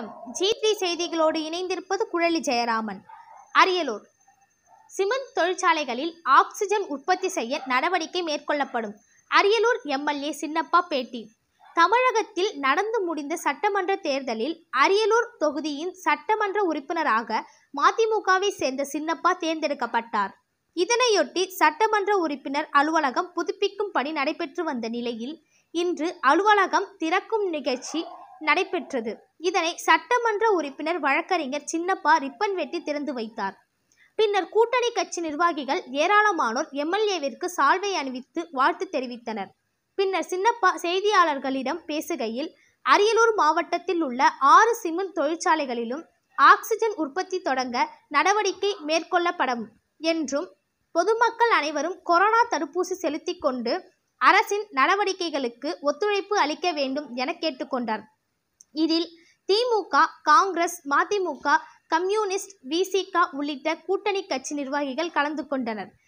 வணக்கம் G three செய்திகளோடு இணைந்திருப்பது குழலி ஜெயராமன் அரியலூர் சிமெண்ட் தொழிற்சாலைகளில் ஆக்சிஜன் உற்பத்தி செய்ய நடவடிக்கை மேற்கொள்ளப்படும் அரியலூர் எம்எல்ஏ சின்னப்பா பேட்டி தமிழகத்தில் நடந்து முடிந்த சட்டமன்ற தேர்தலில் அரியலூர் தொகுதியின் சட்டமன்ற உறுப்பினராக மதிமுகவை சேர்ந்த சின்னப்பா தேர்ந்தெடுக்கப்பட்டார் இதனையொட்டி சட்டமன்ற உறுப்பினர் அலுவலகம் புதுப்பிக்கும் பணி நடைபெற்று வந்த நிலையில் இன்று அலுவலகம் திறக்கும் நிகழ்ச்சி நடைபெற்றது இதனை சட்டமன்ற உறுப்பினர் வழக்கறிஞர் சின்னப்பா ரிப்பன் வெட்டி திறந்து வைத்தார் பின்னர் கூட்டணி கட்சி நிர்வாகிகள் ஏராளமானோர் எம்எல்ஏவிற்கு சால்வை அணிவித்து வாழ்த்து தெரிவித்தனர் பின்னர் சின்னப்பா செய்தியாளர்களிடம் பேசுகையில் அரியலூர் மாவட்டத்தில் உள்ள ஆறு சிமெண்ட் தொழிற்சாலைகளிலும் ஆக்சிஜன் உற்பத்தி தொடங்க நடவடிக்கை மேற்கொள்ளப்படும் என்றும் பொதுமக்கள் அனைவரும் கொரோனா தடுப்பூசி செலுத்திக் கொண்டு அரசின் நடவடிக்கைகளுக்கு ஒத்துழைப்பு அளிக்க வேண்டும் என கேட்டுக்கொண்டார் இதில் திமுக காங்கிரஸ் மதிமுக கம்யூனிஸ்ட் விசிக உள்ளிட்ட கூட்டணி கட்சி நிர்வாகிகள் கலந்து கொண்டனர்